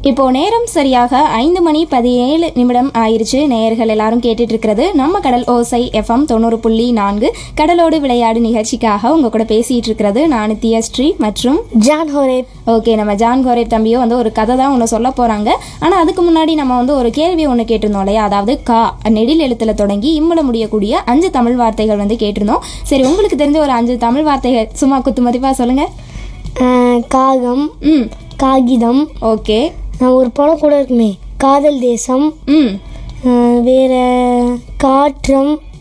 இப்போ நேரம் சரியாக ஐந்து மணி பதினேழு நிமிடம் ஆயிருச்சு நேயர்கள் எல்லாரும் கேட்டுட்டு இருக்கிறது நம்ம கடல் ஓசை எஃப்எம் தொண்ணூறு புள்ளி நான்கு கடலோடு விளையாடு நிகழ்ச்சிக்காக உங்க கூட பேசிட்டு இருக்கிறது நான் தியஸ்ரீ மற்றும் ஜான் ஹோரேப் ஓகே நம்ம ஜான் கோரேப் தம்பியும் வந்து ஒரு கதை தான் ஒன்று சொல்ல போகிறாங்க ஆனால் அதுக்கு முன்னாடி நம்ம வந்து ஒரு கேள்வி ஒன்று கேட்டிருந்தோம் இல்லையா அதாவது கா நெடில் எழுத்தில் தொடங்கி இம்முல முடியக்கூடிய அஞ்சு தமிழ் வார்த்தைகள் வந்து கேட்டிருந்தோம் சரி உங்களுக்கு தெரிஞ்ச ஒரு அஞ்சு தமிழ் வார்த்தைகள் சும்மா குத்து மதிப்பாக சொல்லுங்கள் அஹ், காகம் ம் காகிதம் ஓகே அஹ், ஒரு படம் கூட இருக்குமே காதல் தேசம் ம் அஹ், வேற காற்றம்